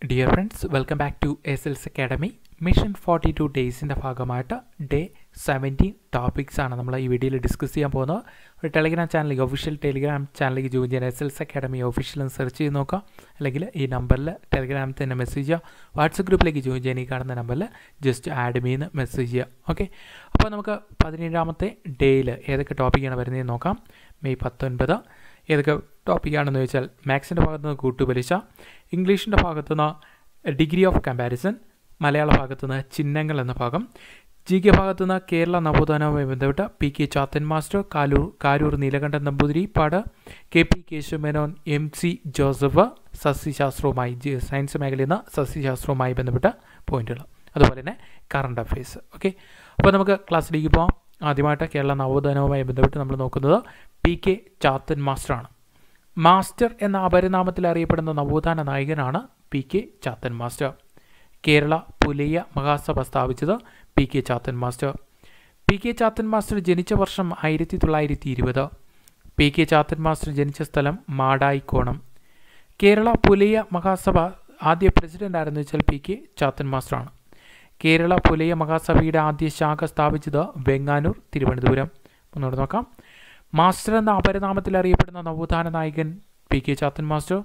dear friends welcome back to S Ls academy mission forty two ഡേയ്സിൻ്റെ ഭാഗമായിട്ട് day seventeen topics ആണ് നമ്മൾ ഈ വീഡിയോയിൽ ഡിസ്കസ് ചെയ്യാൻ പോകുന്നത് ഒരു ടെലിഗ്രാം ചാനലിലേക്ക് ഒഫീഷ്യൽ ടെലിഗ്രാം ചാനലിലേക്ക് ജോയിൻ ചെയ്യാൻ എസ് എൽസ് അക്കാഡമി ഒഫീഷ്യൽ എന്ന് സെർച്ച് ചെയ്ത് നോക്കാം അല്ലെങ്കിൽ ഈ നമ്പറിൽ ടെലിഗ്രാമിൽ തന്നെ മെസ്സേജ് ചെയ്യുക വാട്സപ്പ് ഗ്രൂപ്പിലേക്ക് ജോയിൻ ചെയ്യാൻ ഈ കാണുന്ന നമ്പറിൽ ജസ്റ്റ് ആഡ് മീന്ന് മെസ്സേജ് ചെയ്യുക ഓക്കെ അപ്പോൾ നമുക്ക് പതിനേഴാമത്തെ ഡേയിൽ ഏതൊക്കെ ടോപ്പിക്കാണ് വരുന്നതെന്ന് നോക്കാം മെയ് പത്തൊൻപത് ഏതൊക്കെ ടോപ്പിക്കാണെന്ന് ചോദിച്ചാൽ മാത്സിൻ്റെ ഭാഗത്തുനിന്ന് കൂട്ടുപലിശ ഇംഗ്ലീഷിൻ്റെ ഭാഗത്തുനിന്ന് ഡിഗ്രി ഓഫ് കമ്പാരിസൺ മലയാള ഭാഗത്തുനിന്ന് ചിഹ്നങ്ങൾ എന്ന ഭാഗം ജി കെ ഭാഗത്തുനിന്ന് കേരള നവോത്ഥാനവുമായി ബന്ധപ്പെട്ട് P K Chathan master Kaloor Karoor Neelakantan Namboothiripad K P Kesava Menon M C Joseph സസ്യശാസ്ത്രവുമായി ജി സയൻസ് മേഖലയിൽ നിന്ന് സസ്യശാസ്ത്രവുമായി ബന്ധപ്പെട്ട പോയിന്റുകൾ അതുപോലെ തന്നെ കറണ്ട് അഫയേഴ്സ് ഓക്കെ അപ്പോൾ നമുക്ക് ക്ലാസ്സിലേക്ക് പോകാം ആദ്യമായിട്ട് കേരള നവോത്ഥാനവുമായി ബന്ധപ്പെട്ട് നമ്മൾ നോക്കുന്നത് പി കെ ചാത്തൻ മാസ്റ്ററാണ് മാസ്റ്റർ എന്ന അപരനാമത്തിൽ അറിയപ്പെടുന്ന നവോത്ഥാന നായകനാണ് P K Chathan master Kerala Pulaya Mahasabha സ്ഥാപിച്ചത് P K Chathan master P K Chathan master ജനിച്ച വർഷം ആയിരത്തി തൊള്ളായിരത്തി ഇരുപത് പി കെ ചാത്തൻ മാസ്റ്റർ ജനിച്ച സ്ഥലം മാടായിക്കോണം കേരള പുലയ മഹാസഭ ആദ്യ പ്രസിഡന്റ് ആരെന്ന് വെച്ചാൽ പി കെ ചാത്തൻ മാസ്റ്ററാണ് കേരള പുലയ മഹാസഭയുടെ ആദ്യ ശാഖ സ്ഥാപിച്ചത് വെങ്ങാനൂർ തിരുവനന്തപുരം ഒന്നുകൂടെ നോക്കാം മാസ്റ്റർ എന്ന അപരനാമത്തിൽ അറിയപ്പെടുന്ന നവോത്ഥാന നായകൻ P K Chathan master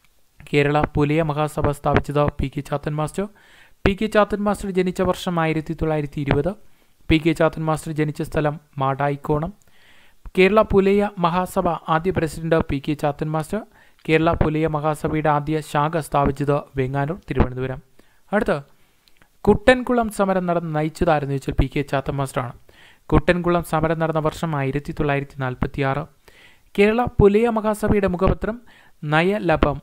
Kerala Pulaya Mahasabha സ്ഥാപിച്ചത് P K Chathan master P K Chathan master ജനിച്ച വർഷം ആയിരത്തി തൊള്ളായിരത്തി ഇരുപത് പി കെ ചാത്തൻ മാസ്റ്റർ ജനിച്ച സ്ഥലം മാടായിക്കോണം കേരള പുലയ മഹാസഭ ആദ്യ president P K Chathan master Kerala Pulaya മഹാസഭയുടെ ആദ്യ ശാഖ സ്ഥാപിച്ചത് വെങ്ങാനൂർ തിരുവനന്തപുരം അടുത്ത് കുട്ടൻകുളം സമരം നടന്ന് നയിച്ചതാരെന്ന് ചോദിച്ചാൽ പി കെ ചാത്തൻ മാസ്റ്ററാണ് കുട്ടൻകുളം സമരം നടന്ന വർഷം ആയിരത്തി തൊള്ളായിരത്തി നാൽപ്പത്തി ആറ് കേരള പുലയ മഹാസഭയുടെ മുഖപത്രം നയലഭം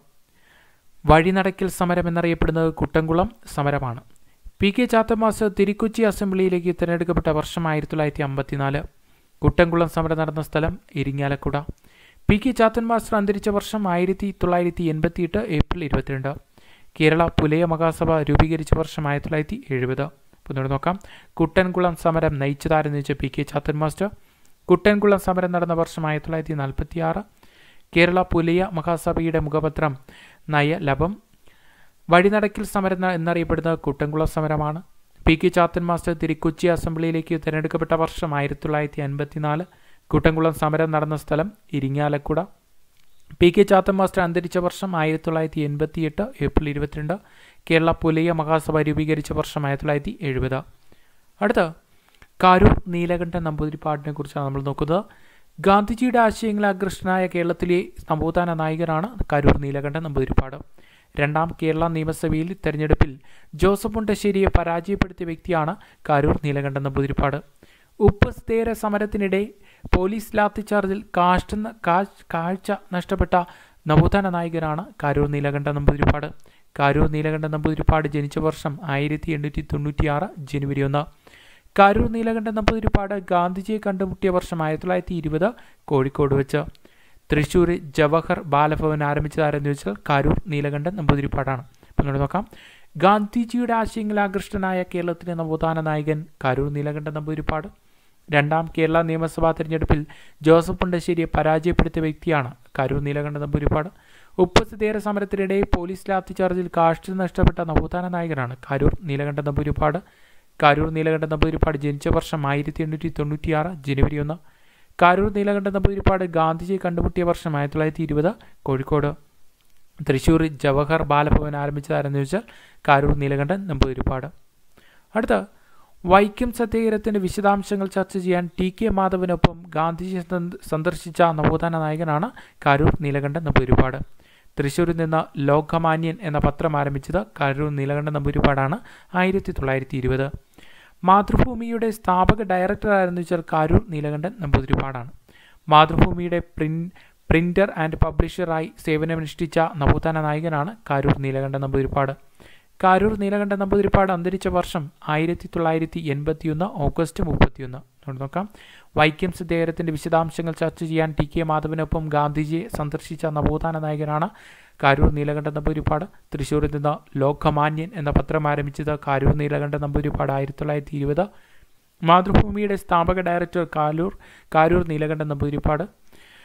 വഴിനടക്കൽ സമരം എന്നറിയപ്പെടുന്നത് കുട്ടൻകുളം സമരമാണ് P K Chathan master Thirukochi അസംബ്ലിയിലേക്ക് തിരഞ്ഞെടുക്കപ്പെട്ട വർഷം ആയിരത്തി തൊള്ളായിരത്തി അമ്പത്തിനാല് കുട്ടൻകുളം സമരം നടന്ന സ്ഥലം Irinjalakuda P K Chathan master അന്തരിച്ച വർഷം ആയിരത്തി തൊള്ളായിരത്തി എൺപത്തിയെട്ട് ഏപ്രിൽ ഇരുപത്തിരണ്ട് കേരള പുലയ മഹാസഭ രൂപീകരിച്ച വർഷം ആയിരത്തി തൊള്ളായിരത്തി എഴുപത് ഒന്നുകൂടെ നോക്കാം കുട്ടൻകുളം സമരം നയിച്ചതാരെന്ന് വെച്ചാൽ P K Chathan master Kuttankulam സമരം നടന്ന വർഷം ആയിരത്തി തൊള്ളായിരത്തി നാൽപ്പത്തി ആറ് കേരള പുലയ മഹാസഭയുടെ മുഖപത്രം നയലഭം വഴിനടക്കൽ സമരം എന്നറിയപ്പെടുന്ന കുട്ടൻകുളം സമരമാണ് P K Chathan master Thirukochi അസംബ്ലിയിലേക്ക് തിരഞ്ഞെടുക്കപ്പെട്ട വർഷം ആയിരത്തി തൊള്ളായിരത്തി അൻപത്തിനാല് കുട്ടൻകുളം സമരം നടന്ന സ്ഥലം Irinjalakuda P K Chathan master അന്തരിച്ച വർഷം ആയിരത്തി തൊള്ളായിരത്തി എൺപത്തിയെട്ട് ഏപ്രിൽ ഇരുപത്തിരണ്ട് കേരള പുലയ മഹാസഭ രൂപീകരിച്ച വർഷം ആയിരത്തി തൊള്ളായിരത്തി എഴുപത് അടുത്ത കാരൂർ നീലകണ്ഠൻ നമ്പൂതിരിപ്പാടിനെ കുറിച്ചാണ് നമ്മൾ നോക്കുന്നത് ഗാന്ധിജിയുടെ ആശയങ്ങൾ ആകൃഷ്ടനായ കേരളത്തിലെ നവോത്ഥാന നായകനാണ് കാരൂർ നീലകണ്ഠൻ നമ്പൂതിരിപ്പാട് രണ്ടാം കേരള നിയമസഭയിൽ തെരഞ്ഞെടുപ്പിൽ ജോസഫ് മുണ്ടശ്ശേരിയെ പരാജയപ്പെടുത്തിയ വ്യക്തിയാണ് കാരൂർ നീലകണ്ഠൻ നമ്പൂതിരിപ്പാട് ഉപ്പ് സ്ഥേര സമരത്തിനിടെ പോലീസ് ലാത്തിച്ചാർജിൽ കാഷ്ട കാഴ്ച നഷ്ടപ്പെട്ട നവോത്ഥാന നായകനാണ് കാരൂർ നീലകണ്ഠ നമ്പൂതിരിപ്പാട് കാരൂർ നീലകണ്ഠ നമ്പൂതിരിപ്പാട് ജനിച്ച വർഷം ആയിരത്തി എണ്ണൂറ്റി തൊണ്ണൂറ്റിയാറ് ജനുവരി ഒന്ന് കാരൂർ നീലകണ്ഠ നമ്പൂതിരിപ്പാട് ഗാന്ധിജിയെ കണ്ടുമുട്ടിയ വർഷം ആയിരത്തി തൊള്ളായിരത്തി ഇരുപത് കോഴിക്കോട് വെച്ച് തൃശ്ശൂർ ജവഹർ ബാലഭവൻ ആരംഭിച്ചതാരെന്ന് ചോദിച്ചാൽ കാരൂർ നീലകണ്ഠൻ നമ്പൂതിരിപ്പാടാണ് അപ്പം നമ്മൾ നോക്കാം ഗാന്ധിജിയുടെ ആശയങ്ങൾ ആകൃഷ്ടനായ കേരളത്തിലെ നവോത്ഥാന നായകൻ കാരൂർ നീലകണ്ഠൻ നമ്പൂതിരിപ്പാട് രണ്ടാം കേരള നിയമസഭാ തെരഞ്ഞെടുപ്പിൽ ജോസഫ് പുണ്ടശ്ശേരിയെ പരാജയപ്പെടുത്തിയ വ്യക്തിയാണ് കാരൂർ നീലകണ്ഠൻ നമ്പൂതിരിപ്പാട് ഉപ്പ് സ്ഥിതേര സമരത്തിനിടെ പോലീസ് ലാത്തിച്ചാർജിൽ കാഷ്ടി നഷ്ടപ്പെട്ട നവോത്ഥാന നായകനാണ് കാരൂർ നീലകണ്ഠൻ നമ്പൂതിരിപ്പാട് കാരൂർ നീലകണ്ഠൻ നമ്പൂതിരിപ്പാട് ജനിച്ച വർഷം ആയിരത്തി എണ്ണൂറ്റി തൊണ്ണൂറ്റിയാറ് ജനുവരി ഒന്ന് കാരൂർ നീലകണ്ഠൻ നമ്പൂതിരിപ്പാട് ഗാന്ധിജിയെ കണ്ടുമുട്ടിയ വർഷം ആയിരത്തി തൊള്ളായിരത്തി ഇരുപത് കോഴിക്കോട് തൃശ്ശൂർ ജവഹർ ബാലഭവൻ ആരംഭിച്ചതാരെന്ന് ചോദിച്ചാൽ കാരൂർ നീലകണ്ഠൻ നമ്പൂതിരിപ്പാട് അടുത്ത വൈക്കം സത്യാഗ്രഹത്തിൻ്റെ വിശദാംശങ്ങൾ ചർച്ച ചെയ്യാൻ ടി കെ മാധവനൊപ്പം ഗാന്ധിജി സന്ദർശിച്ച നവോത്ഥാന നായകനാണ് കാരൂർ നീലകണ്ഠൻ നമ്പൂതിരിപ്പാട് തൃശ്ശൂരിൽ നിന്ന് ലോകമാന്യൻ എന്ന പത്രം ആരംഭിച്ചത് കാരൂർ നീലകണ്ഠൻ നമ്പൂതിരിപ്പാടാണ് ആയിരത്തി തൊള്ളായിരത്തി ഇരുപത് മാതൃഭൂമിയുടെ സ്ഥാപക ഡയറക്ടർ ആരെന്ന് വെച്ചാൽ കാരൂർ നീലകണ്ഠൻ നമ്പൂതിരിപ്പാടാണ് മാതൃഭൂമിയുടെ പ്രിൻ പ്രിന്റർ ആൻഡ് പബ്ലിഷറായി സേവനമനുഷ്ഠിച്ച നവോത്ഥാന നായകനാണ് കാരൂർ നീലകണ്ഠൻ നമ്പൂതിരിപ്പാട് കാരൂർ നീലകണ്ഠൻ നമ്പൂതിരിപ്പാട് അന്തരിച്ച വർഷം ആയിരത്തി തൊള്ളായിരത്തി എൺപത്തിയൊന്ന് ഓഗസ്റ്റ് മുപ്പത്തിയൊന്ന് നോക്കാം വൈക്കം സത്യാഗ്രഹത്തിൻ്റെ വിശദാംശങ്ങൾ ചർച്ച ചെയ്യാൻ ടി കെ മാധവനൊപ്പം ഗാന്ധിജിയെ സന്ദർശിച്ച നവോത്ഥാന നായകനാണ് കാരൂർ നീലകണ്ഠൻ നമ്പൂതിരിപ്പാട് തൃശ്ശൂരിൽ നിന്ന് ലോകമാന്യൻ എന്ന പത്രം ആരംഭിച്ചത് കാരൂർ നീലകണ്ഠൻ നമ്പൂതിരിപ്പാട് ആയിരത്തി തൊള്ളായിരത്തി ഇരുപത് മാതൃഭൂമിയുടെ സ്ഥാപക ഡയറക്ടർ കാലൂർ കാരൂർ നീലകണ്ഠൻ നമ്പൂതിരിപ്പാട്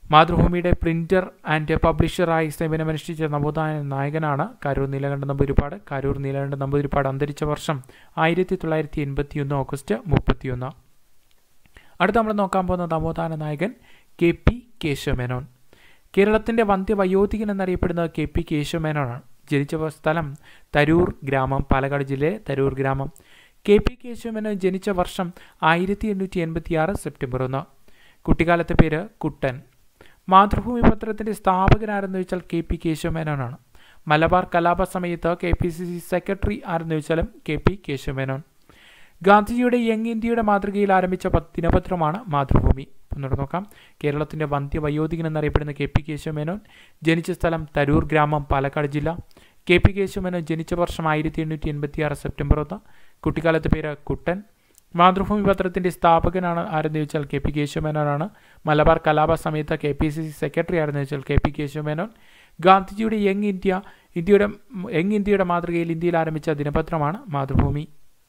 മാതൃഭൂമിയുടെ പ്രിന്റർ ആൻഡ് പബ്ലിഷറായി സേവനമനുഷ്ഠിച്ച നവോത്ഥാന നായകനാണ് കാരൂർ നീലകണ്ഠ നമ്പൂതിരിപ്പാട് കാരൂർ നീലകണ്ഠ നമ്പൂതിരിപ്പാട് അന്തരിച്ച വർഷം ആയിരത്തി തൊള്ളായിരത്തി എൺപത്തിയൊന്ന് ഓഗസ്റ്റ് മുപ്പത്തിയൊന്ന് അടുത്ത നമ്മൾ നോക്കാൻ പോകുന്ന നവോത്ഥാന നായകൻ കെ പി കേശവമേനോൻ കേരളത്തിൻ്റെ വന്ധ്യവയോധികൻ എന്നറിയപ്പെടുന്നത് കെ പി കേശവമേനോനാണ് ജനിച്ച സ്ഥലം തരൂർ ഗ്രാമം പാലക്കാട് ജില്ലയിലെ തരൂർ ഗ്രാമം കെ പി കേശവമേനോൻ ജനിച്ച വർഷം ആയിരത്തി എണ്ണൂറ്റി എൺപത്തി ആറ് സെപ്റ്റംബർ ഒന്ന് കുട്ടിക്കാലത്തെ പേര് കുട്ടൻ മാതൃഭൂമി പത്രത്തിൻ്റെ സ്ഥാപകനാരെന്ന് ചോദിച്ചാൽ കെ പി കേശവമേനോനാണ് മലബാർ കലാപ സമയത്ത് K P C C secretary ആരെന്ന് ചോദിച്ചാലും കെ പി കേശവമേനോൻ ഗാന്ധിജിയുടെ യങ് ഇന്ത്യയുടെ മാതൃകയിൽ ആരംഭിച്ച ദിനപത്രമാണ് മാതൃഭൂമി ഒന്നുകൂടെ നോക്കാം കേരളത്തിൻ്റെ വന്ധ്യവയോധികൻ എന്നറിയപ്പെടുന്ന കെ പി കേശവമേനോൻ ജനിച്ച സ്ഥലം തരൂർ ഗ്രാമം പാലക്കാട് ജില്ല കെ പി കേശവമേനോൻ ജനിച്ച വർഷം ആയിരത്തി എണ്ണൂറ്റി എൺപത്തി ആറ് സെപ്റ്റംബർ ഒന്ന് കുട്ടിക്കാലത്തെ പേര് കുട്ടൻ മാതൃഭൂമി പത്രത്തിൻ്റെ സ്ഥാപകനാണ് ആരെന്ന് ചോദിച്ചാൽ കെ പി കേശവമേനോനാണ് മലബാർ കലാപ സമയത്ത് K P C C secretary ആരെന്ന് ചോദിച്ചാൽ കെ പി കേശവമേനോൻ ഗാന്ധിജിയുടെ യങ് ഇന്ത്യ ഇന്ത്യയുടെ യങ് ഇന്ത്യയുടെ മാതൃകയിൽ ഇന്ത്യയിൽ ആരംഭിച്ച ദിനപത്രമാണ് മാതൃഭൂമി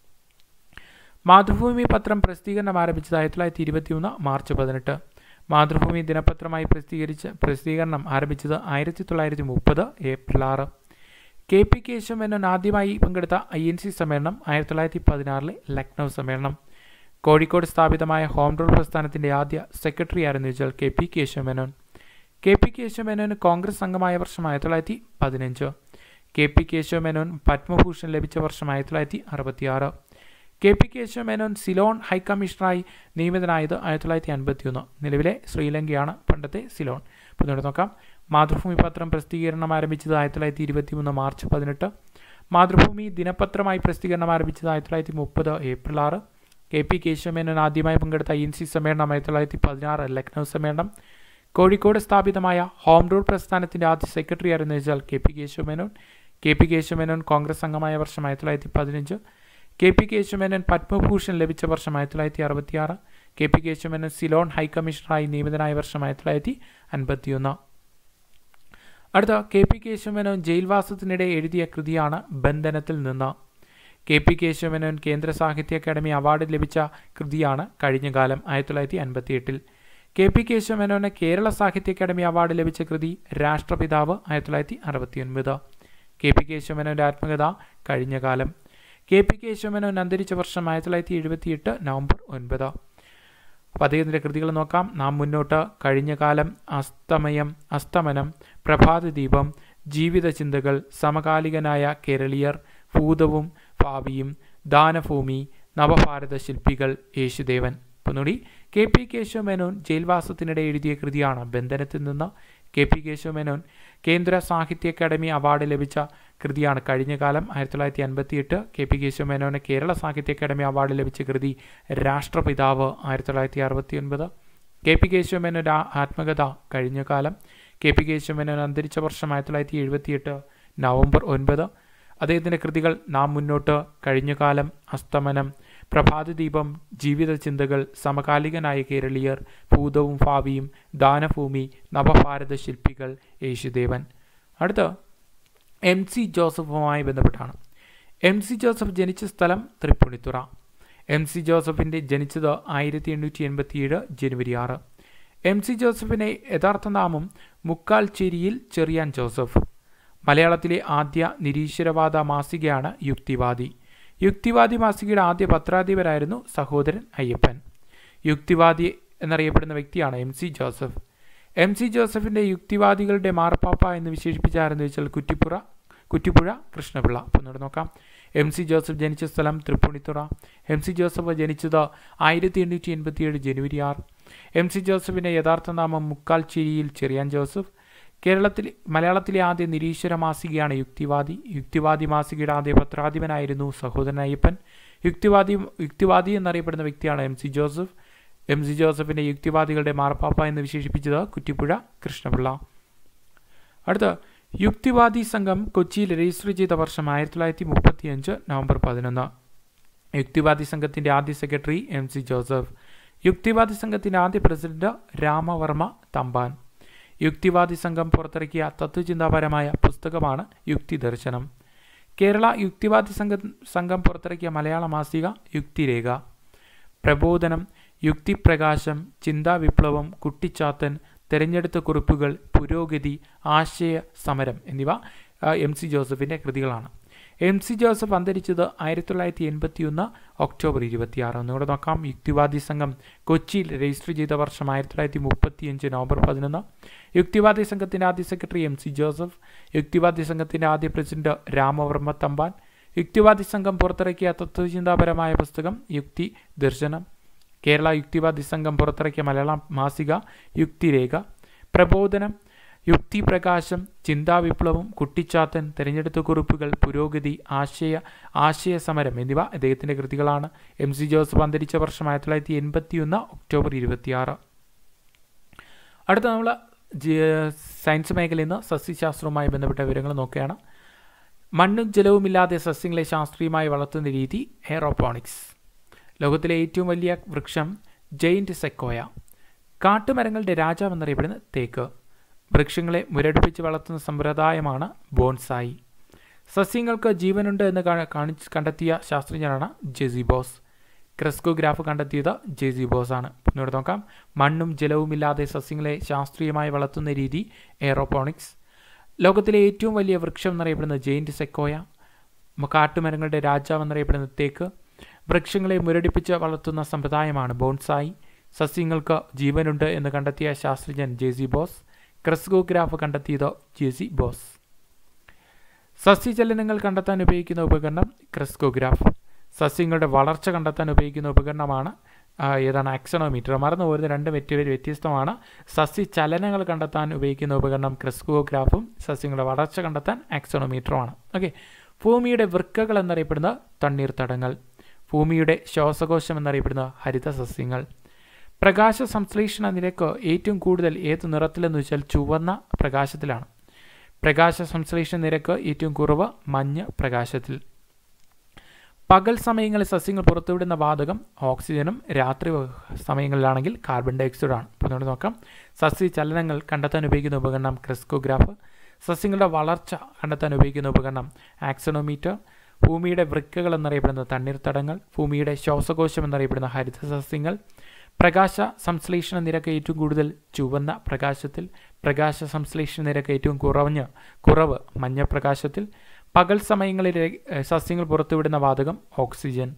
മാതൃഭൂമി പത്രം പ്രസിദ്ധീകരണം ആരംഭിച്ചത് ആയിരത്തി തൊള്ളായിരത്തി ഇരുപത്തിയൊന്ന് മാർച്ച് പതിനെട്ട് മാതൃഭൂമി ദിനപത്രമായി പ്രസിദ്ധീകരിച്ച പ്രസിദ്ധീകരണം ആരംഭിച്ചത് ആയിരത്തി തൊള്ളായിരത്തി മുപ്പത് ഏപ്രിൽ ആറ് കെ പി കേശവമേനോൻ ആദ്യമായി പങ്കെടുത്ത ഐ എൻ സി സമ്മേളനം ആയിരത്തി തൊള്ളായിരത്തി പതിനാറിലെ ലക്നൗ സമ്മേളനം കോഴിക്കോട് സ്ഥാപിതമായ ഹോം റൂൾ പ്രസ്ഥാനത്തിൻ്റെ ആദ്യ സെക്രട്ടറി ആരെന്ന് ചോദിച്ചാൽ K P Kesava Menon K P കേശവമേനോന് കോൺഗ്രസ് അംഗമായ വർഷം ആയിരത്തി തൊള്ളായിരത്തി പതിനഞ്ച് കെ പി കേശവമേനോൻ പത്മഭൂഷൺ ലഭിച്ച വർഷം ആയിരത്തി തൊള്ളായിരത്തി അറുപത്തിയാറ് കെ പി കേശവമേനോൻ സിലോൺ ഹൈക്കമ്മീഷണറായി നിയമിതനായത് ആയിരത്തി തൊള്ളായിരത്തി അൻപത്തിയൊന്ന് നിലവിലെ ശ്രീലങ്കയാണ് പണ്ടത്തെ സിലോൺ അപ്പോൾ ഇവിടെ നോക്കാം മാതൃഭൂമി പത്രം പ്രസിദ്ധീകരണം ആരംഭിച്ചത് ആയിരത്തി തൊള്ളായിരത്തി ഇരുപത്തി മൂന്ന് മാർച്ച് പതിനെട്ട് മാതൃഭൂമി ദിനപത്രമായി പ്രസിദ്ധീകരണം ആരംഭിച്ചത് ആയിരത്തി തൊള്ളായിരത്തി മുപ്പത് ഏപ്രിൽ ആറ് കെ പി കേശവമേനോൻ ആദ്യമായി പങ്കെടുത്ത ഐ എൻ സി സമ്മേളനം ആയിരത്തി തൊള്ളായിരത്തി പതിനാറ് ലക്നൗ സമ്മേളനം കോഴിക്കോട് സ്ഥാപിതമായ ഹോം റൂൾ പ്രസ്ഥാനത്തിൻ്റെ ആദ്യ സെക്രട്ടറി ആരെന്ന് വെച്ചാൽ K P Kesava Menon K P Kesava Menon Congress അംഗമായ വർഷം ആയിരത്തി തൊള്ളായിരത്തി പതിനഞ്ച് കെ പി കേശവമേനോൻ പത്മഭൂഷൺ ലഭിച്ച വർഷം ആയിരത്തി തൊള്ളായിരത്തി അറുപത്തിയാറ് കെ പി കേശവമേനോൻ സിലോൺ ഹൈക്കമ്മീഷണറായി നിയമിതനായ വർഷം ആയിരത്തി തൊള്ളായിരത്തി അൻപത്തിയൊന്ന് അടുത്ത കെ പി കേശവമേനോൻ ജയിൽവാസത്തിനിടെ എഴുതിയ കൃതിയാണ് ബന്ധനത്തിൽ നിന്ന് കെ പി കേശവമേനോൻ കേന്ദ്ര സാഹിത്യ അക്കാദമി അവാർഡ് ലഭിച്ച കൃതിയാണ് കഴിഞ്ഞ കാലം ആയിരത്തി തൊള്ളായിരത്തി അൻപത്തിയെട്ടിൽ കെ പി കേശവമേനോന് കേരള സാഹിത്യ അക്കാദമി അവാർഡ് ലഭിച്ച കൃതി രാഷ്ട്രപിതാവ് ആയിരത്തി തൊള്ളായിരത്തി അറുപത്തിയൊൻപത് കെ പി കേശവമേനോൻ്റെ ആത്മകഥ കഴിഞ്ഞ കാലം കെ പി കേശവമേനോൻ അന്തരിച്ച വർഷം ആയിരത്തി തൊള്ളായിരത്തി എഴുപത്തിയെട്ട് നവംബർ ഒൻപത് അപ്പോൾ അദ്ദേഹത്തിൻ്റെ കൃതികൾ നോക്കാം നാം മുന്നോട്ട് കഴിഞ്ഞ കാലം അസ്തമയം അസ്തമനം പ്രഭാതദീപം ജീവിതചിന്തകൾ സമകാലികനായ കേരളീയർ ഭൂതവും ഭാവിയും ദാനഭൂമി നവഭാരത ശില്പികൾ യേശുദേവൻ ഒന്നുകൂടി കെ പി കേശവമേനോൻ ജയിൽവാസത്തിനിടെ എഴുതിയ കൃതിയാണ് ബന്ധനത്തിൽ നിന്ന് കെ പി കേശവമേനോൻ കേന്ദ്ര സാഹിത്യ അക്കാദമി അവാർഡ് ലഭിച്ച കൃതിയാണ് കഴിഞ്ഞ കാലം ആയിരത്തി തൊള്ളായിരത്തി അൻപത്തിയെട്ട് കെ പി കേശവമേനോന് കേരള സാഹിത്യ അക്കാദമി അവാർഡ് ലഭിച്ച കൃതി രാഷ്ട്രപിതാവ് ആയിരത്തി തൊള്ളായിരത്തി അറുപത്തി ഒൻപത് കെ പി കേശവമേനോൻ്റെ ആത്മകഥ കഴിഞ്ഞ കാലം കെ പി കേശവമേനോൻ അന്തരിച്ച വർഷം ആയിരത്തി തൊള്ളായിരത്തി എഴുപത്തിയെട്ട് നവംബർ ഒൻപത് അദ്ദേഹത്തിൻ്റെ കൃതികൾ നാം മുന്നോട്ട് കഴിഞ്ഞ കാലം അസ്തമനം പ്രഭാതദീപം ജീവിതചിന്തകൾ സമകാലികനായ കേരളീയർ ഭൂതവും ഭാവിയും ദാനഭൂമി നവഭാരത ശില്പികൾ യേശുദേവൻ അടുത്ത എം സി ജോസഫുമായി ബന്ധപ്പെട്ടാണ് എം സി ജോസഫ് ജനിച്ച സ്ഥലം തൃപ്പൂണിത്തുറ എം സി ജോസഫിൻ്റെ ജനിച്ചത് ആയിരത്തി എണ്ണൂറ്റി എൺപത്തിയേഴ് ജനുവരി ആറ് എം സി ജോസഫിൻ്റെ യഥാർത്ഥ നാമം മുക്കാൽ ചേരിയിൽ ചെറിയാൻ ജോസഫ് മലയാളത്തിലെ ആദ്യ നിരീശ്വരവാദ മാസികയാണ് യുക്തിവാദി യുക്തിവാദി മാസികയുടെ ആദ്യ പത്രാധിപരായിരുന്നു സഹോദരൻ അയ്യപ്പൻ യുക്തിവാദി എന്നറിയപ്പെടുന്ന വ്യക്തിയാണ് M C Joseph M C ജോസഫിൻ്റെ യുക്തിവാദികളുടെ മാർപ്പാപ്പ എന്ന് വിശേഷിപ്പിച്ചാരെന്ന് വെച്ചാൽ കുറ്റിപ്പുറ കുറ്റിപ്പുഴ കൃഷ്ണപിള്ള അപ്പോൾ ഒന്നുകൂടെ നോക്കാം എം സി ജോസഫ് ജനിച്ച സ്ഥലം തൃപ്പൂണിത്തുറ എം സി ജോസഫ് ജനിച്ചത് ആയിരത്തി എണ്ണൂറ്റി എൺപത്തിയേഴ് ജനുവരി ആറ് എം സി ജോസഫിൻ്റെ യഥാർത്ഥ നാമം മുക്കാൽ ചിരിയിൽ ചെറിയാൻ ജോസഫ് കേരളത്തിൽ മലയാളത്തിലെ ആദ്യ നിരീശ്വര മാസികയാണ് യുക്തിവാദി യുക്തിവാദി മാസികയുടെ ആദ്യ പത്രാധിപനായിരുന്നു സഹോദരൻ അയ്യപ്പൻ യുക്തിവാദി യുക്തിവാദി എന്നറിയപ്പെടുന്ന വ്യക്തിയാണ് M C Joseph M C ജോസഫിൻ്റെ യുക്തിവാദികളുടെ മാർപ്പാപ്പ എന്ന് വിശേഷിപ്പിച്ചത് കുറ്റിപ്പുഴ കൃഷ്ണപിള്ള അടുത്ത യുക്തിവാദി സംഘം കൊച്ചിയിൽ രജിസ്റ്റർ ചെയ്ത വർഷം ആയിരത്തി തൊള്ളായിരത്തി മുപ്പത്തിയഞ്ച് നവംബർ പതിനൊന്ന് യുക്തിവാദി സംഘത്തിൻ്റെ ആദ്യ സെക്രട്ടറി എം സി ജോസഫ് യുക്തിവാദി സംഘത്തിൻ്റെ ആദ്യ പ്രസിഡന്റ് രാമവർമ്മ തമ്പാൻ യുക്തിവാദി സംഘം പുറത്തിറക്കിയ തത്വചിന്താപരമായ പുസ്തകമാണ് യുക്തി ദർശനം കേരള യുക്തിവാദി സംഘം സംഘം പുറത്തിറക്കിയ മലയാള മാസിക യുക്തിരേഖ പ്രബോധനം യുക്തിപ്രകാശം ചിന്താവിപ്ലവം കുട്ടിച്ചാത്തൻ തെരഞ്ഞെടുത്ത കുറിപ്പുകൾ പുരോഗതി ആശയ സമരം എന്നിവ എം സി ജോസഫിൻ്റെ കൃതികളാണ് എം സി ജോസഫ് അന്തരിച്ചത് ആയിരത്തി തൊള്ളായിരത്തി എൺപത്തി ഒന്ന് ഒക്ടോബർ ഇരുപത്തിയാറ് ഒന്നുകൂടെ നോക്കാം യുക്തിവാദി സംഘം കൊച്ചിയിൽ രജിസ്റ്റർ ചെയ്ത വർഷം ആയിരത്തി തൊള്ളായിരത്തി മുപ്പത്തിയഞ്ച് നവംബർ പതിനൊന്ന് യുക്തിവാദി സംഘത്തിൻ്റെ ആദ്യ സെക്രട്ടറി എം സി ജോസഫ് യുക്തിവാദി സംഘത്തിൻ്റെ ആദ്യ പ്രസിഡന്റ് രാമവർമ്മ തമ്പാൻ യുക്തിവാദി സംഘം പുറത്തിറക്കിയ തത്വചിന്താപരമായ പുസ്തകം യുക്തി ദർശനം കേരള യുക്തിവാദി സംഘം പുറത്തിറക്കിയ മലയാളം മാസിക യുക്തിരേഖ പ്രബോധനം യുക്തി പ്രകാശം ചിന്താവിപ്ലവം കുട്ടിച്ചാത്തൻ തെരഞ്ഞെടുത്ത കുറിപ്പുകൾ പുരോഗതി ആശയ ആശയ സമരം എന്നിവ അദ്ദേഹത്തിൻ്റെ കൃതികളാണ് എം സി ജോസഫ് അന്തരിച്ച വർഷം ആയിരത്തി തൊള്ളായിരത്തി എൺപത്തി ഒന്ന് ഒക്ടോബർ ഇരുപത്തിയാറ് അടുത്ത നമ്മൾ സയൻസ് മേഖലയിൽ നിന്ന് സസ്യശാസ്ത്രവുമായി ബന്ധപ്പെട്ട വിവരങ്ങൾ നോക്കുകയാണ് മണ്ണും ജലവുമില്ലാതെ സസ്യങ്ങളെ ശാസ്ത്രീയമായി വളർത്തുന്ന രീതി എയറോപോണിക്സ് ലോകത്തിലെ ഏറ്റവും വലിയ വൃക്ഷം ജെയിൻറ്റ് സെക്കോയ കാട്ടുമരങ്ങളുടെ രാജാവെന്നറിയപ്പെടുന്ന തേക്ക് വൃക്ഷങ്ങളെ മുരടിപ്പിച്ച് വളർത്തുന്ന സമ്പ്രദായമാണ് ബോൺസായി സസ്യങ്ങൾക്ക് ജീവനുണ്ട് എന്ന് കാണിച്ച് കണ്ടെത്തിയ ശാസ്ത്രജ്ഞനാണ് ജെസി ബോസ് ക്രെസ്കോഗ്രാഫ് കണ്ടെത്തിയത് ജെസി ബോസ് ആണ് പിന്നീട് നോക്കാം മണ്ണും ജലവുമില്ലാതെ സസ്യങ്ങളെ ശാസ്ത്രീയമായി വളർത്തുന്ന രീതി എയറോപോണിക്സ് ലോകത്തിലെ ഏറ്റവും വലിയ വൃക്ഷം എന്നറിയപ്പെടുന്ന ജെയിൻറ്റ് സെക്കോയ കാട്ടുമരങ്ങളുടെ രാജാവ് എന്നറിയപ്പെടുന്ന തേക്ക് വൃക്ഷങ്ങളെ മുരടിപ്പിച്ച് വളർത്തുന്ന സമ്പ്രദായമാണ് ബോൺസായി സസ്യങ്ങൾക്ക് ജീവനുണ്ട് എന്ന് കണ്ടെത്തിയ ശാസ്ത്രജ്ഞൻ ജെസി ബോസ് ക്രെസ്കോഗ്രാഫ് കണ്ടെത്തിയത് ജെസി ബോസ് സസ്യചലനങ്ങൾ കണ്ടെത്താൻ ഉപയോഗിക്കുന്ന ഉപകരണം ക്രെസ്കോഗ്രാഫ് സസ്യങ്ങളുടെ വളർച്ച കണ്ടെത്താൻ ഉപയോഗിക്കുന്ന ഉപകരണമാണ് ഏതാണ് ആക്സണോമീറ്റർ മറന്നു പോരുന്ന രണ്ട് മെറ്റീരിയൽ വ്യത്യസ്തമാണ് സസ്യചലനങ്ങൾ കണ്ടെത്താൻ ഉപയോഗിക്കുന്ന ഉപകരണം ക്രെസ്കോഗ്രാഫും സസ്യങ്ങളുടെ വളർച്ച കണ്ടെത്താൻ ആക്സണോമീറ്ററുമാണ് ഓക്കെ ഭൂമിയുടെ വൃക്കകൾ എന്നറിയപ്പെടുന്ന തണ്ണീർത്തടങ്ങൾ ഭൂമിയുടെ ശ്വാസകോശം എന്നറിയപ്പെടുന്ന ഹരിത സസ്യങ്ങൾ പ്രകാശ സംശ്ലേഷണ നിരക്ക് ഏറ്റവും കൂടുതൽ ഏത് നിറത്തിലെന്ന് വെച്ചാൽ ചുവന്ന പ്രകാശത്തിലാണ് പ്രകാശ സംശ്ലേഷണ നിരക്ക് ഏറ്റവും കുറവ് മഞ്ഞ പ്രകാശത്തിൽ പകൽ സമയങ്ങളിൽ സസ്യങ്ങൾ പുറത്തുവിടുന്ന വാതകം ഓക്സിജനും രാത്രി സമയങ്ങളിലാണെങ്കിൽ കാർബൺ ഡൈ ഓക്സൈഡാണ് അപ്പോൾ നമ്മൾ നോക്കാം സസ്യ ചലനങ്ങൾ കണ്ടെത്താൻ ഉപയോഗിക്കുന്ന ഉപകരണം ക്രിസ്കോഗ്രാഫ് സസ്യങ്ങളുടെ വളർച്ച കണ്ടെത്താൻ ഉപയോഗിക്കുന്ന ഉപകരണം ആക്സണോമീറ്റർ ഭൂമിയുടെ വൃക്കകൾ എന്നറിയപ്പെടുന്ന തണ്ണീർത്തടങ്ങൾ ഭൂമിയുടെ ശ്വാസകോശം എന്നറിയപ്പെടുന്ന ഹരിത സസ്യങ്ങൾ പ്രകാശ സംശ്ലേഷണ നിരക്ക് ഏറ്റവും കൂടുതൽ ചുവന്ന പ്രകാശത്തിൽ പ്രകാശ സംശ്ലേഷണ നിരക്ക് ഏറ്റവും കുറഞ്ഞ് കുറവ് മഞ്ഞ പ്രകാശത്തിൽ പകൽ സമയങ്ങളിൽ സസ്യങ്ങൾ പുറത്തുവിടുന്ന വാതകം ഓക്സിജൻ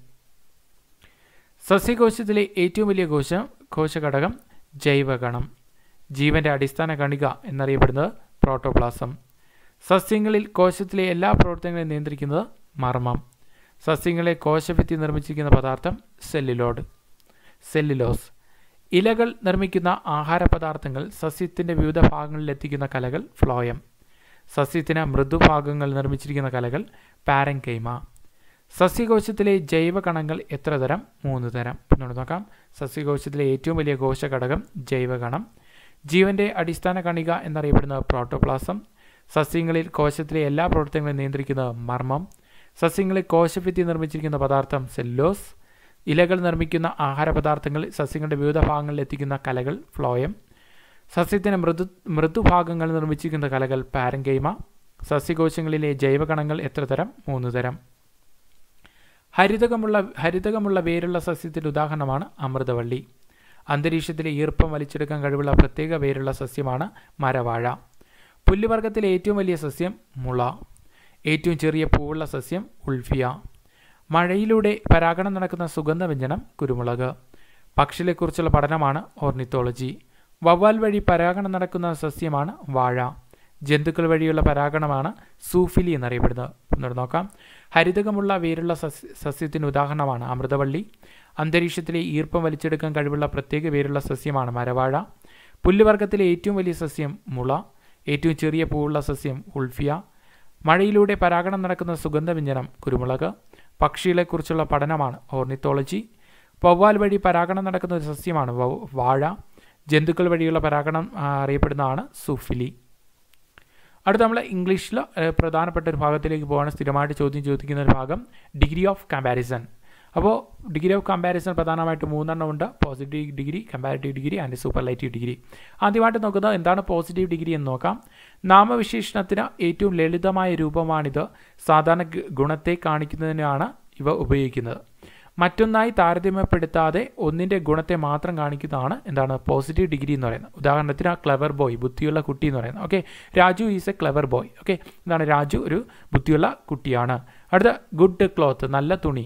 സസ്യകോശത്തിലെ ഏറ്റവും വലിയ കോശം കോശഘടകം ജൈവകണം ജീവന്റെ അടിസ്ഥാന കണിക എന്നറിയപ്പെടുന്നത് പ്രോട്ടോപ്ലാസം സസ്യങ്ങളിൽ കോശത്തിലെ എല്ലാ പ്രവർത്തനങ്ങളെയും നിയന്ത്രിക്കുന്നത് മർമ്മം സസ്യങ്ങളെ കോശഭിത്തി നിർമ്മിച്ചിരിക്കുന്ന പദാർത്ഥം സെല്ലുലോഡ് സെല്ലുലോസ് ഇലകൾ നിർമ്മിക്കുന്ന ആഹാര പദാർത്ഥങ്ങൾ സസ്യത്തിൻ്റെ വിവിധ ഭാഗങ്ങളിൽ എത്തിക്കുന്ന കലകൾ ഫ്ലോയം സസ്യത്തിന് മൃദുഭാഗങ്ങൾ നിർമ്മിച്ചിരിക്കുന്ന കലകൾ പാരങ്കൈമ സസ്യകോശത്തിലെ ജൈവകണങ്ങൾ എത്ര തരം മൂന്ന് തരം പിന്നോട് നോക്കാം സസ്യകോശത്തിലെ ഏറ്റവും വലിയ കോശഘടകം ജൈവകണം ജീവന്റെ അടിസ്ഥാന കണിക എന്നറിയപ്പെടുന്നത് പ്രോട്ടോപ്ലാസം സസ്യങ്ങളിൽ കോശത്തിലെ എല്ലാ പ്രവർത്തനങ്ങളും നിയന്ത്രിക്കുന്നത് മർമ്മം സസ്യങ്ങളിൽ കോശഭിത്തി നിർമ്മിച്ചിരിക്കുന്ന പദാർത്ഥം സെല്ലോസ് ഇലകൾ നിർമ്മിക്കുന്ന ആഹാര പദാർത്ഥങ്ങൾ സസ്യങ്ങളുടെ വിവിധ ഭാഗങ്ങളിൽ എത്തിക്കുന്ന കലകൾ ഫ്ലോയം സസ്യത്തിന് മൃദു മൃദുഭാഗങ്ങൾ നിർമ്മിച്ചിരിക്കുന്ന കലകൾ പാരങ്കൈമ സസ്യകോശങ്ങളിലെ ജൈവകണങ്ങൾ എത്ര തരം മൂന്ന് തരം ഹരിതകമുള്ള ഹരിതകമുള്ള വേരുള്ള സസ്യത്തിൻ്റെ ഉദാഹരണമാണ് അമൃതവള്ളി അന്തരീക്ഷത്തിലെ ഈർപ്പം വലിച്ചെടുക്കാൻ കഴിവുള്ള പ്രത്യേക വേരുള്ള സസ്യമാണ് മരവാഴ പുല്ലുവർഗത്തിലെ ഏറ്റവും വലിയ സസ്യം മുള ഏറ്റവും ചെറിയ പൂവുള്ള സസ്യം ഉൾഫിയ മഴയിലൂടെ പരാഗണം നടക്കുന്ന സുഗന്ധവ്യഞ്ജനം കുരുമുളക് പക്ഷികളെക്കുറിച്ചുള്ള പഠനമാണ് ഓർണിത്തോളജി വവ്വാൽ വഴി പരാഗണം നടക്കുന്ന സസ്യമാണ് വാഴ ജന്തുക്കൾ വഴിയുള്ള പരാഗണമാണ് സൂഫിലി എന്നറിയപ്പെടുന്നത് ഒന്നുകൂടെ നോക്കാം ഹരിതകമുള്ള വേരുള്ള സസ്യ സസ്യത്തിന് ഉദാഹരണമാണ് അമൃതവള്ളി അന്തരീക്ഷത്തിലെ ഈർപ്പം വലിച്ചെടുക്കാൻ കഴിവുള്ള പ്രത്യേക വേരുള്ള സസ്യമാണ് മരവാഴ പുല്ലുവർഗത്തിലെ ഏറ്റവും വലിയ സസ്യം മുള ഏറ്റവും ചെറിയ പൂവുള്ള സസ്യം ഉൾഫിയ മഴയിലൂടെ പരാഗണം നടക്കുന്ന സുഗന്ധവ്യഞ്ജനം കുരുമുളക് പക്ഷികളെക്കുറിച്ചുള്ള പഠനമാണ് ഓർണിത്തോളജി വവ്വാൽ വഴി പരാഗണം നടക്കുന്ന ഒരു സസ്യമാണ് വാഴ ജന്തുക്കൾ വഴിയുള്ള പരാഗണം അറിയപ്പെടുന്നതാണ് സുഫിലി അടുത്ത നമ്മൾ ഇംഗ്ലീഷിൽ പ്രധാനപ്പെട്ട ഒരു ഭാഗത്തിലേക്ക് പോകാണ് സ്ഥിരമായിട്ട് ചോദ്യം ചോദിക്കുന്ന ഒരു ഭാഗം ഡിഗ്രി ഓഫ് കമ്പാരിസൺ അപ്പോൾ ഡിഗ്രി ഓഫ് കമ്പാരിസൺ പ്രധാനമായിട്ട് മൂന്നെണ്ണം ഉണ്ട് positive degree comparative degree and superlative degree ആദ്യമായിട്ട് നോക്കുന്നത് എന്താണ് പോസിറ്റീവ് ഡിഗ്രി എന്ന് നോക്കാം നാമവിശേഷണത്തിന് ഏറ്റവും ലളിതമായ രൂപമാണിത് സാധാരണ ഗുണത്തെ കാണിക്കുന്നതിനാണ് ഇവ ഉപയോഗിക്കുന്നത് മറ്റൊന്നായി താരതമ്യപ്പെടുത്താതെ ഒന്നിൻ്റെ ഗുണത്തെ മാത്രം കാണിക്കുന്നതാണ് എന്താണ് പോസിറ്റീവ് ഡിഗ്രി എന്ന് പറയുന്നത് ഉദാഹരണത്തിന് ക്ലവർ ബോയ് ബുദ്ധിയുള്ള കുട്ടി എന്ന് പറയുന്നത് okay Raju is a clever boy okay എന്താണ് രാജു ഒരു ബുദ്ധിയുള്ള കുട്ടിയാണ് അടുത്ത ഗുഡ് ക്ലോത്ത് നല്ല തുണി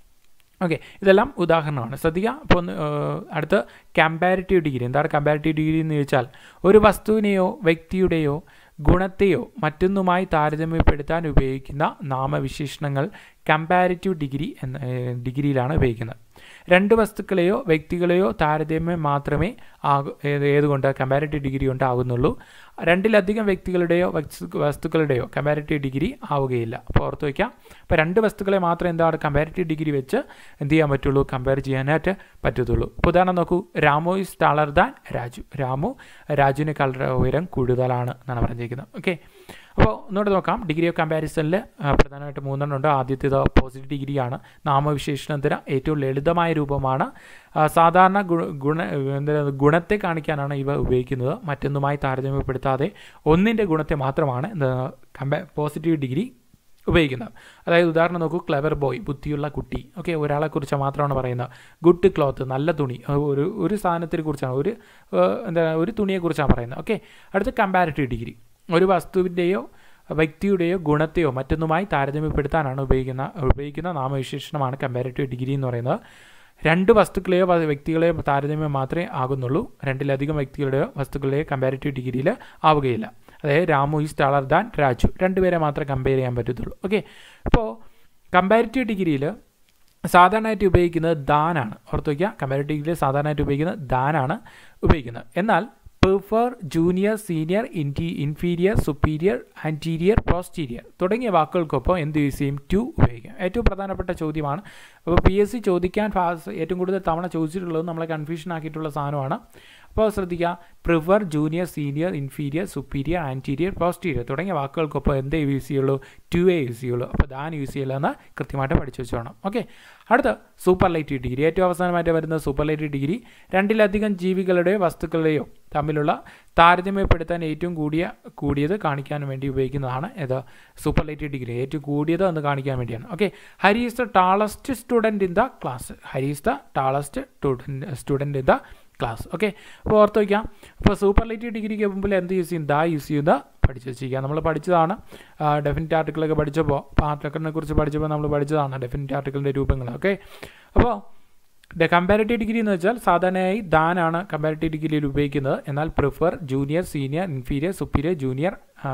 ഓക്കെ ഇതെല്ലാം ഉദാഹരണമാണ് ശ്രദ്ധിക്കുക അപ്പോൾ ഒന്ന് അടുത്ത കമ്പാരിറ്റീവ് ഡിഗ്രി എന്താണ് കമ്പാരിറ്റീവ് ഡിഗ്രി എന്ന് ചോദിച്ചാൽ ഒരു വസ്തുവിനെയോ വ്യക്തിയുടെയോ ഗുണത്തെയോ മറ്റൊന്നുമായി താരതമ്യപ്പെടുത്താൻ ഉപയോഗിക്കുന്ന നാമവിശേഷണങ്ങൾ കമ്പാരിറ്റീവ് ഡിഗ്രി എന്ന ഡിഗ്രിയിലാണ് ഉപയോഗിക്കുന്നത് രണ്ട് വസ്തുക്കളെയോ വ്യക്തികളെയോ താരതമ്യം മാത്രമേ ആകു ഏതുകൊണ്ട് കമ്പാരിറ്റീവ് ഡിഗ്രി കൊണ്ട് ആകുന്നുള്ളൂ രണ്ടിലധികം വ്യക്തികളുടെയോ വസ്തുക്കളുടെയോ കമ്പാരിറ്റീവ് ഡിഗ്രി ആവുകയില്ല അപ്പോൾ ഓർത്ത് വയ്ക്കാം അപ്പോൾ രണ്ട് വസ്തുക്കളെ മാത്രം എന്താണ് കമ്പാരിറ്റീവ് ഡിഗ്രി വെച്ച് എന്ത് ചെയ്യാൻ പറ്റുള്ളൂ കമ്പയർ ചെയ്യാനായിട്ട് പറ്റത്തുള്ളൂ ഇപ്പോൾ ഉദാഹരണം നോക്കൂ Ramu is taller than Raju Ramu രാജുവിനേക്കാൾ ഉയരം കൂടുതലാണ് എന്നാണ് പറഞ്ഞിരിക്കുന്നത് ഓക്കെ അപ്പോൾ ഒന്നുകൂടെ നോക്കാം ഡിഗ്രി ഓഫ് കമ്പാരിസണിൽ പ്രധാനമായിട്ട് മൂന്നെണ്ണം ഉണ്ട് ആദ്യത്തേത് പോസിറ്റീവ് ഡിഗ്രിയാണ് നാമവിശേഷണത്തിന് ഏറ്റവും ലളിതമായ രൂപമാണ് സാധാരണ ഗുണ എന്താ ഗുണത്തെ കാണിക്കാനാണ് ഇവ ഉപയോഗിക്കുന്നത് മറ്റൊന്നുമായി താരതമ്യപ്പെടുത്താതെ ഒന്നിൻ്റെ ഗുണത്തെ മാത്രമാണ് എന്താ കമ്പാ പോസിറ്റീവ് ഡിഗ്രി ഉപയോഗിക്കുന്നത് അതായത് ഉദാഹരണം നോക്കൂ ക്ലവർ ബോയ് ബുദ്ധിയുള്ള കുട്ടി ഓക്കെ ഒരാളെക്കുറിച്ച് മാത്രമാണ് പറയുന്നത് ഗുഡ് ക്ലോത്ത് നല്ല തുണി ഒരു ഒരു സാധനത്തിനെ കുറിച്ചാണ് ഒരു എന്താ ഒരു തുണിയെക്കുറിച്ചാണ് പറയുന്നത് ഓക്കെ അടുത്ത കമ്പാരിറ്റീവ് ഡിഗ്രി ഒരു വസ്തുവിൻ്റെയോ വ്യക്തിയുടെയോ ഗുണത്തെയോ മറ്റൊന്നുമായി താരതമ്യപ്പെടുത്താനാണ് ഉപയോഗിക്കുന്ന ഉപയോഗിക്കുന്ന നാമവിശേഷണമാണ് കമ്പാരിറ്റീവ് ഡിഗ്രി എന്ന് പറയുന്നത് രണ്ട് വസ്തുക്കളെയോ വ്യക്തികളെയോ താരതമ്യം മാത്രമേ ആകുന്നുള്ളൂ രണ്ടിലധികം വ്യക്തികളുടെയോ വസ്തുക്കളുടെയോ കമ്പാരിറ്റീവ് ഡിഗ്രിയിൽ ആവുകയില്ല അതായത് Ramu is taller than Raju രണ്ടുപേരെ മാത്രമേ കമ്പയർ ചെയ്യാൻ പറ്റത്തുള്ളൂ ഓക്കെ അപ്പോൾ കമ്പാരിറ്റീവ് ഡിഗ്രിയിൽ സാധാരണയായിട്ട് ഉപയോഗിക്കുന്നത് ദാനാണ് ഓർത്ത് വയ്ക്കുക കമ്പാരിറ്റീവ് ഡിഗ്രിയിൽ സാധാരണയായിട്ട് ഉപയോഗിക്കുന്നത് ദാനാണ് ഉപയോഗിക്കുന്നത് എന്നാൽ പ്രിഫർ ജൂനിയർ സീനിയർ ഇൻറ്റി ഇൻഫീരിയർ സുപ്പീരിയർ ആൻറ്റീരിയർ പോസ്റ്റീരിയർ തുടങ്ങിയ വാക്കുകൾക്കൊപ്പം എന്ത് യൂസ് ചെയ്യും ടു ഉപയോഗിക്കും ഏറ്റവും പ്രധാനപ്പെട്ട ചോദ്യമാണ് അപ്പോൾ പി എസ് സി ചോദിക്കാൻ ഫാസ് ഏറ്റവും കൂടുതൽ തവണ ചോദിച്ചിട്ടുള്ളത് നമ്മളെ കൺഫ്യൂഷൻ ആക്കിയിട്ടുള്ള സാധനമാണ് അപ്പോൾ ശ്രദ്ധിക്കുക prefer junior senior inferior superior anterior posterior തുടങ്ങിയ വാക്കുകൾക്കൊപ്പം എന്തേ യൂസ് ചെയ്യുള്ളൂ ടു എ യൂസ് ചെയ്യുള്ളൂ അപ്പോൾ ദാൻ യൂസ് ചെയ്യില്ലെന്ന് കൃത്യമായിട്ട് പഠിച്ചു വെച്ചോണം ഓക്കെ അടുത്ത സൂപ്പർലൈറ്റീവ് ഡിഗ്രി ഏറ്റവും അവസാനമായിട്ട് വരുന്ന സൂപ്പർലൈറ്റീവ് ഡിഗ്രി രണ്ടിലധികം ജീവികളുടെയോ വസ്തുക്കളുടെയോ തമ്മിലുള്ള താരതമ്യപ്പെടുത്താൻ ഏറ്റവും കൂടിയ കൂടിയത് കാണിക്കാൻ വേണ്ടി ഉപയോഗിക്കുന്നതാണ് ഇത് സൂപ്പർലൈറ്റീവ് ഡിഗ്രി ഏറ്റവും കൂടിയത് എന്ന് കാണിക്കാൻ വേണ്ടിയാണ് okay Hari is the tallest student in the class Hari is the tallest student student in the class okay അപ്പോൾ ഓർത്ത് വയ്ക്കാം അപ്പോൾ സൂപ്പർലൈറ്റീവ് ഡിഗ്രിക്ക് മുമ്പിൽ എന്ത് യൂസ് ചെയ്യും ദാ യൂസ് ചെയ്യുന്ന പഠിച്ചു വെച്ചിരിക്കുക നമ്മൾ പഠിച്ചതാണ് ഡെഫിനിറ്റ് ആർട്ടിക്കിളൊക്കെ പഠിച്ചപ്പോൾ ആർട്ടിക്കിളിനെ കുറിച്ച് പഠിച്ചപ്പോൾ നമ്മൾ പഠിച്ചതാണ് ഡെഫിനിറ്റ് ആർട്ടിക്കിളിൻ്റെ രൂപങ്ങൾ ഓക്കെ അപ്പോൾ കമ്പാരിറ്റീവ് ഡിഗ്രി എന്ന് വെച്ചാൽ സാധാരണയായി ദാനാണ് കമ്പാരിറ്റീവ് ഡിഗ്രിയിൽ ഉപയോഗിക്കുന്നത് എന്നാൽ prefer junior senior inferior superior junior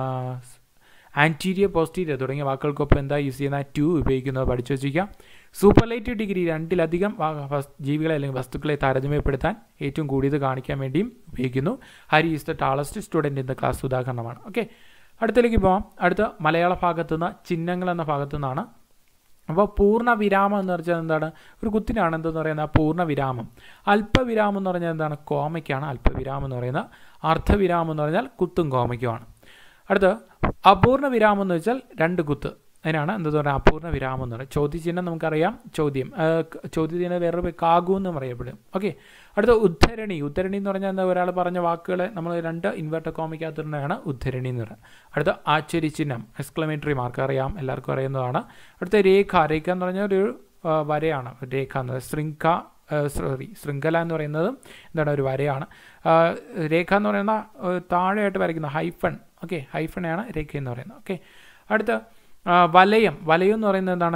anterior posterior തുടങ്ങിയ വാക്കുകൾക്കൊപ്പം എന്താ യൂസ് ചെയ്യുന്ന ടു ഉപയോഗിക്കുന്നത് പഠിച്ചു വെച്ചിരിക്കുക സൂപ്പർലൈറ്റീവ് ഡിഗ്രി രണ്ടിലധികം ജീവികളെ അല്ലെങ്കിൽ വസ്തുക്കളെ താരതമ്യപ്പെടുത്താൻ ഏറ്റവും കൂടിയത് കാണിക്കാൻ വേണ്ടിയും ഉപയോഗിക്കുന്നു Hari is the tallest student in the class ഉദാഹരണമാണ് ഓക്കെ അടുത്തേക്ക് പോകാം അടുത്ത മലയാള ഭാഗത്തു നിന്ന് ചിഹ്നങ്ങൾ എന്ന ഭാഗത്തു നിന്നാണ് അപ്പോൾ പൂർണ്ണ വിരാമം എന്ന് പറഞ്ഞാൽ എന്താണ് ഒരു കുത്തിനാണ് എന്തെന്ന് പറയുന്നത് പൂർണ്ണ വിരാമം അല്പവിരാമം എന്ന് പറഞ്ഞാൽ എന്താണ് കോമയ്ക്കാണ് അല്പവിരാമം എന്ന് പറയുന്നത് അർദ്ധവിരാമം എന്ന് പറഞ്ഞാൽ കുത്തും കോമയ്ക്കുമാണ് അടുത്ത് അപൂർണ വിരാമം എന്ന് വെച്ചാൽ രണ്ട് കുത്ത് അതിനാണ് എന്താ പറയുക അപൂർണ വിരാമം എന്ന് പറയുന്നത് ചോദ്യചിഹ്നം നമുക്കറിയാം ചോദ്യം ചോദ്യചിഹ്നം വേറൊരു കാകു എന്ന് പറയപ്പെടും ഓക്കെ അടുത്ത ഉദ്ധരണി ഉദ്ധരണി എന്ന് പറഞ്ഞാൽ എന്താ ഒരാൾ പറഞ്ഞ വാക്കുകളെ നമ്മൾ രണ്ട് ഇൻവെർട്ടർ കോമിക്കകത്തിരുന്നതാണ് ഉദ്ധരണി എന്ന് പറയുന്നത് അടുത്ത ആശ്ചര്യചിഹ്നം എക്സ്ക്ലമേറ്ററി മാർക്ക് അറിയാം എല്ലാവർക്കും അറിയുന്നതാണ് അടുത്ത രേഖ രേഖ എന്ന് പറഞ്ഞാൽ ഒരു വരയാണ് രേഖ എന്ന് പറയുന്നത് ശൃംഖ സോറി ശൃംഖല എന്ന് പറയുന്നത് എന്താണ് ഒരു വരയാണ് രേഖ എന്ന് പറയുന്ന താഴെയായിട്ട് വരയ്ക്കുന്ന ഹൈഫൺ ഓക്കെ ഹൈഫണയാണ് രേഖ എന്ന് പറയുന്നത് ഓക്കെ അടുത്ത വലയം വലയം എന്ന് പറയുന്നത് എന്താണ്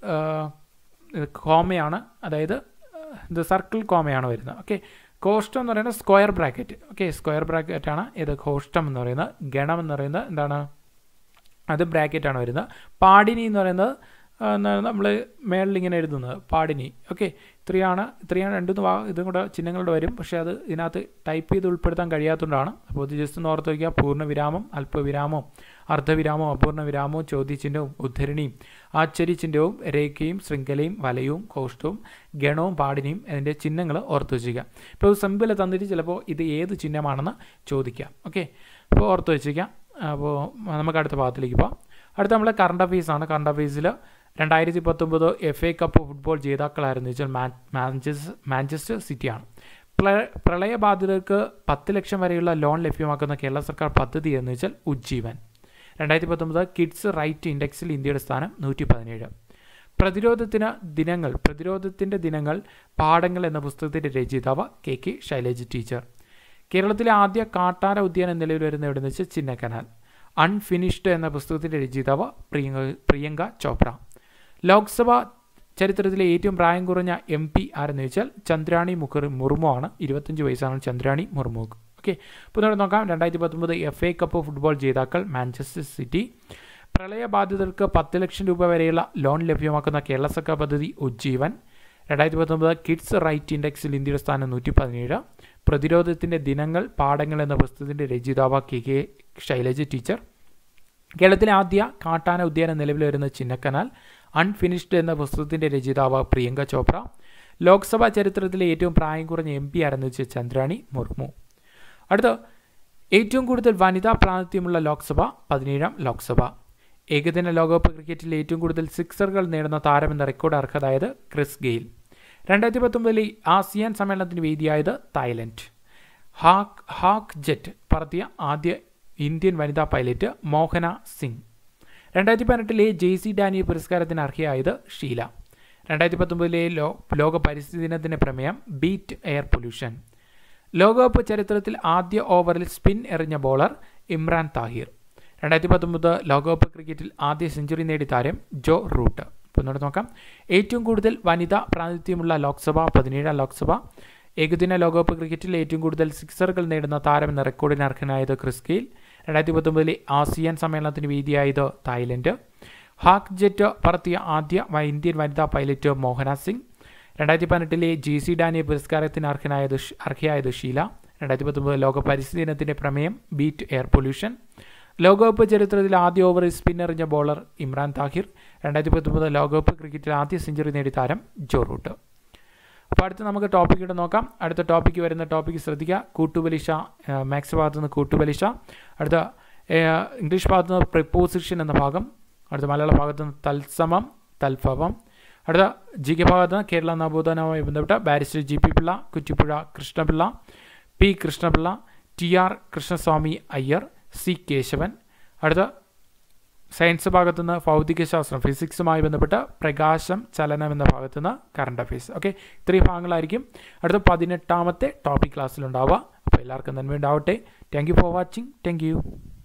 കോമയാണ് അതായത് ഇത് സർക്കിൾ കോമയാണ് വരുന്നത് ഓക്കെ കോഷ്ടം എന്ന് പറയുന്നത് സ്ക്വയർ ബ്രാക്കറ്റ് ഓക്കെ സ്ക്വയർ ബ്രാക്കറ്റാണ് ഇത് കോഷ്ടം എന്ന് പറയുന്നത് ഗണം എന്ന് പറയുന്നത് എന്താണ് അത് ബ്രാക്കറ്റാണ് വരുന്നത് പാടിനി എന്ന് പറയുന്നത് നമ്മൾ മേളിൽ ഇങ്ങനെ എഴുതുന്നത് പാടിനി ഓക്കെ ഇത്രയാണ് ഇത്രയാണ് രണ്ടു വാ ഇതും കൂടെ ചിഹ്നങ്ങളുടെ വരും പക്ഷേ അത് ഇതിനകത്ത് ടൈപ്പ് ചെയ്ത് ഉൾപ്പെടുത്താൻ കഴിയാത്തതുകൊണ്ടാണ് അപ്പോൾ ഇത് ജസ്റ്റ് ഒന്ന് ഓർത്ത് വയ്ക്കുക പൂർണ്ണവിരാമം അല്പവിരാമവും അർദ്ധവിരാമവും അപൂർണ്ണ വിരാമവും ചോദ്യചിഹ്നവും ഉദ്ധരണിയും ആശ്ചര്യചിഹ്നവും രേഖയും ശൃംഖലയും വലയവും കോഷ്ടവും ഗണവും പാടിനിയും അതിൻ്റെ ചിഹ്നങ്ങൾ ഓർത്ത് വെച്ചിരിക്കുക ഇപ്പോൾ സിമ്പിൾ തന്നിട്ട് ചിലപ്പോൾ ഇത് ഏത് ചിഹ്നമാണെന്ന് ചോദിക്കാം ഓക്കെ അപ്പോൾ ഓർത്ത് വെച്ചിരിക്കാം അപ്പോൾ നമുക്ക് അടുത്ത ഭാഗത്തിലേക്ക് പോകാം അടുത്ത നമ്മൾ കറണ്ട് അഫീസാണ് കറണ്ട് അഫീസിൽ രണ്ടായിരത്തി പത്തൊമ്പത് എഫ് എ കപ്പ് ഫുട്ബോൾ ജേതാക്കളായിരുന്നു വെച്ചാൽ മാഞ്ചസ്റ്റർ മാഞ്ചസ്റ്റർ സിറ്റിയാണ് പ്രളയബാധിതർക്ക് പത്ത് ലക്ഷം വരെയുള്ള ലോൺ ലഭ്യമാക്കുന്ന കേരള സർക്കാർ പദ്ധതി എന്ന് വെച്ചാൽ ഉജ്ജീവൻ രണ്ടായിരത്തി പത്തൊമ്പത് കിഡ്സ് റൈറ്റ് ഇൻഡെക്സിൽ ഇന്ത്യയുടെ സ്ഥാനം നൂറ്റി പതിനേഴ് പ്രതിരോധത്തിന് ദിനങ്ങൾ പ്രതിരോധത്തിൻ്റെ ദിനങ്ങൾ പാഠങ്ങൾ എന്ന പുസ്തകത്തിൻ്റെ രചയിതാവ് കെ കെ ശൈലജ ടീച്ചർ കേരളത്തിലെ ആദ്യ കാട്ടാര ഉദ്യാനം നിലവിൽ വരുന്ന എവിടെ വെച്ചാൽ ചിന്നക്കനാൽ അൺഫിനിഷ്ഡ് എന്ന പുസ്തകത്തിൻ്റെ രചയിതാവ് പ്രിയങ്ക പ്രിയങ്ക ചോപ്ര ലോക്സഭ ചരിത്രത്തിലെ ഏറ്റവും പ്രായം കുറഞ്ഞ എം പി ആരെന്ന് ചോദിച്ചാൽ ചന്ദ്രാണി മുഖർ മുർമു ആണ് ഇരുപത്തഞ്ച് വയസ്സാണ് ചന്ദ്രാണി മുർമു ഓക്കെ ഇപ്പോൾ നമ്മൾ നോക്കാം രണ്ടായിരത്തി പത്തൊമ്പത് എഫ് എ കപ്പ് ഫുട്ബോൾ ജേതാക്കൾ മാഞ്ചസ്റ്റർ സിറ്റി പ്രളയബാധിതർക്ക് പത്ത് ലക്ഷം രൂപ വരെയുള്ള ലോൺ ലഭ്യമാക്കുന്ന കേരള സർക്കാർ പദ്ധതി ഉജ്ജീവൻ രണ്ടായിരത്തി പത്തൊമ്പത് കിഡ്സ് റൈറ്റ് ഇൻഡെക്സിൽ ഇന്ത്യയുടെ സ്ഥാനം നൂറ്റി പതിനേഴ് പ്രതിരോധത്തിൻ്റെ ദിനങ്ങൾ പാഠങ്ങൾ എന്ന പുസ്തകത്തിൻ്റെ രചയിതാവ് കെ കെ ശൈലജ ടീച്ചർ കേരളത്തിലെ ആദ്യ കാട്ടാന ഉദ്യാനം നിലവിൽ വരുന്ന ചിന്നക്കനാൽ അൺഫിനിഷ്ഡ് എന്ന പുസ്തകത്തിൻ്റെ രചയിതാവ് പ്രിയങ്ക ചോപ്ര ലോക്സഭാ ചരിത്രത്തിലെ ഏറ്റവും പ്രായം കുറഞ്ഞ എം പി ആരെന്ന് വെച്ചാൽ ചന്ദ്രാണി മുർമു അടുത്ത ഏറ്റവും കൂടുതൽ വനിതാ പ്രാതിനിധ്യമുള്ള ലോക്സഭ പതിനേഴാം ലോക്സഭ ഏകദിന ലോകകപ്പ് ക്രിക്കറ്റിൽ ഏറ്റവും കൂടുതൽ സിക്സറുകൾ നേടുന്ന താരമെന്ന റെക്കോർഡ് അർഹതായത് ക്രിസ് ഗെയിൽ രണ്ടായിരത്തി പത്തൊമ്പതിലെ ആസിയാൻ സമ്മേളനത്തിന് വേദിയായത് തായ്ലൻഡ് ഹാക്ക് ഹാക്ക് ജെറ്റ് പറത്തിയ ആദ്യ ഇന്ത്യൻ വനിതാ പൈലറ്റ് മോഹന സിംഗ് രണ്ടായിരത്തി പതിനെട്ടിലെ ജെ സി ഡാനിയ പുരസ്കാരത്തിന് അർഹയായത് ഷീല രണ്ടായിരത്തി പത്തൊമ്പതിലെ ലോ ലോക പരിസ്ഥിതി ദിനത്തിൻ്റെ പ്രമേയം ബീറ്റ് എയർ പൊല്യൂഷൻ ലോകകപ്പ് ചരിത്രത്തിൽ ആദ്യ ഓവറിൽ സ്പിൻ എറിഞ്ഞ ബോളർ ഇമ്രാൻ താഹിർ രണ്ടായിരത്തി പത്തൊമ്പത് ലോകകപ്പ് ക്രിക്കറ്റിൽ ആദ്യ സെഞ്ചുറി നേടിയ താരം ജോ റൂട്ട് ഇപ്പോൾ ഒന്നുകൂടെ നോക്കാം ഏറ്റവും കൂടുതൽ വനിതാ പ്രാതിനിധ്യമുള്ള ലോക്സഭ പതിനേഴാം ലോക്സഭ ഏകദിന ലോകകപ്പ് ക്രിക്കറ്റിൽ ഏറ്റവും കൂടുതൽ സിക്സറുകൾ നേടുന്ന താരം എന്ന റെക്കോർഡിന് അർഹനായത് ക്രിസ് ഗെയിൽ രണ്ടായിരത്തി പത്തൊമ്പതിലെ ആസിയാൻ സമ്മേളനത്തിന് വേദിയായത് തായ്ലൻഡ് ഹാക്ക് ജെറ്റ് പറത്തിയ ആദ്യ ഇന്ത്യൻ വനിതാ പൈലറ്റ് മോഹന സിംഗ് രണ്ടായിരത്തി പതിനെട്ടിലെ ജി സി ഡാനിയ പുരസ്കാരത്തിന് അർഹനായത് അർഹയായത് ഷീല രണ്ടായിരത്തി പത്തൊമ്പത് ലോക പരിസ്ഥിതി ദിനത്തിൻ്റെ പ്രമേയം ബീറ്റ് എയർ പൊല്യൂഷൻ ലോകകപ്പ് ചരിത്രത്തിൽ ആദ്യ ഓവറിൽ സ്പിന്നെറിഞ്ഞ ബോളർ ഇമ്രാൻ താഹിർ രണ്ടായിരത്തി പത്തൊമ്പത് ലോകകപ്പ് ക്രിക്കറ്റിൽ ആദ്യ സെഞ്ചുറി നേടിയ താരം ജോ റൂട്ട് അപ്പോൾ അടുത്ത് നമുക്ക് ടോപ്പിക് ഇവിടെ നോക്കാം അടുത്ത ടോപ്പിക്ക് വരുന്ന ടോപ്പിക്ക് ശ്രദ്ധിക്കുക കൂട്ടുപലിശ മാത്സ് ഭാഗത്ത് നിന്ന് കൂട്ടുപലിശ അടുത്ത ഇംഗ്ലീഷ് ഭാഗത്ത് നിന്ന് പ്രിപ്പോസിഷൻ എന്ന ഭാഗം അടുത്ത മലയാള ഭാഗത്ത് നിന്ന് തത്സമം തൽഫവം അടുത്ത ജി കെ ഭാഗത്ത് നിന്ന് കേരള നവോത്ഥാനവുമായി ബന്ധപ്പെട്ട barrister G P Pillai Kuttipuzha Krishna Pillai P Krishna Pillai T R Krishnaswami Iyer C Kesavan അടുത്ത സയൻസ് ഭാഗത്തുനിന്ന് ഭൗതികശാസ്ത്രം ഫിസിക്സുമായി ബന്ധപ്പെട്ട് പ്രകാശം ചലനം എന്ന ഭാഗത്തുനിന്ന് കറണ്ട് അഫയേഴ്സ് ഓക്കെ ഇത്രയും ഭാഗങ്ങളായിരിക്കും അടുത്ത പതിനെട്ടാമത്തെ ടോപ്പിക് ക്ലാസ്സിലുണ്ടാവുക അപ്പോൾ എല്ലാവർക്കും നന്മ ഉണ്ടാവട്ടെ thank you for watching thank U